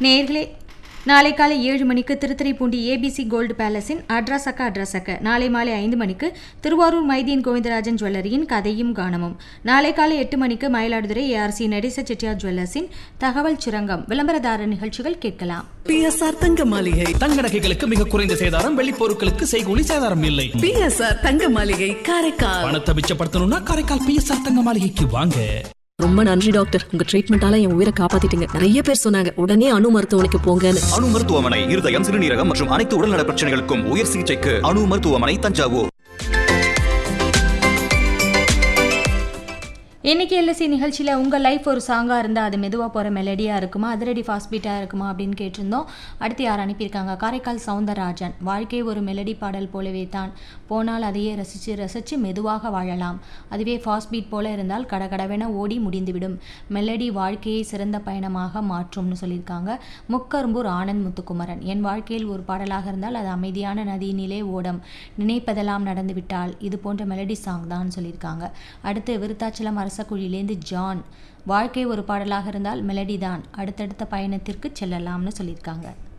நேர்களே நாளை காலை ஏழு மணிக்கு திருத்துறைப்பூண்டி ஏபிசி கோல்டு பேலஸின் அட்ராசக்க அட்ராசக்க நாளை மாலை ஐந்து மணிக்கு திருவாரூர் மைதீன் கோவிந்தராஜன் ஜுவல்லரியின் கதையும் கானமும் நாளை காலை எட்டு மணிக்கு மயிலாடுதுறை ஏஆர்சி நடேச செட்டியார் ஜுவல்லர்ஸின் தகவல் சுரங்கம் விளம்பரதாரர் நிகழ்ச்சிகள் கேட்கலாம் பிஎஸ்ஆர் தங்க மாளிகை தங்க நகைகளுக்கு மிக குறைந்த சேதாரம் வெள்ளி பொருட்களுக்கு செய்கூலி சேதாரம் இல்லை பிஎஸ்ஆர் தங்க மாளிகை காரைக்கால் பணத்தை மிச்சப்படுத்தணும்னா காரைக்கால் பிஎஸ்ஆர் தங்க மாளிகைக்கு வாங்க ரொம்ப நன்றி டாக்டர் உங்க ட்ரீட்மெண்டால என் உயிரை காப்பாத்திட்டீங்க நிறைய பேர் சொன்னாங்க உடனே அணு மருத்துவமனைக்கு போங்கன்னு அணு மருத்துவமனை இருதயம் சிறுநீரகம் மற்றும் அனைத்து உடல்நல பிரச்சனைகளுக்கும் உயர் சிகிச்சைக்கு அணு மருத்துவமனை தஞ்சாவூர் இன்னைக்கு எல்எஸ்சி நிகழ்ச்சியில் உங்கள் லைஃப் ஒரு சாங்காக இருந்தால் அது மெதுவாக போகிற மெலடியாக இருக்குமா அதிரடி ஃபாஸ்ட் பீட்டாக இருக்குமா அப்படின்னு கேட்டிருந்தோம் அடுத்து யார் அனுப்பியிருக்காங்க காரைக்கால் சவுந்தரராஜன் வாழ்க்கை ஒரு மெலடி பாடல் போலவே தான் போனால் அதையே ரசித்து ரசித்து மெதுவாக வாழலாம் அதுவே ஃபாஸ்ட் பீட் போல இருந்தால் கடகடவென ஓடி முடிந்துவிடும் மெலடி வாழ்க்கையை சிறந்த பயணமாக மாற்றும்னு சொல்லியிருக்காங்க முக்கரும்பூர் ஆனந்த் முத்துக்குமரன் என் வாழ்க்கையில் ஒரு பாடலாக இருந்தால் அது அமைதியான நதியினிலே ஓடம் நினைப்பதெல்லாம் நடந்துவிட்டால் இது போன்ற மெலடி சாங் தான் சொல்லியிருக்காங்க அடுத்து விருத்தாச்சலம் அரசக்குழியிலேருந்து ஜான் வாழ்க்கை ஒரு பாடலாக இருந்தால் மெலடி தான் அடுத்தடுத்த பயணத்திற்கு செல்லலாம்னு சொல்லியிருக்காங்க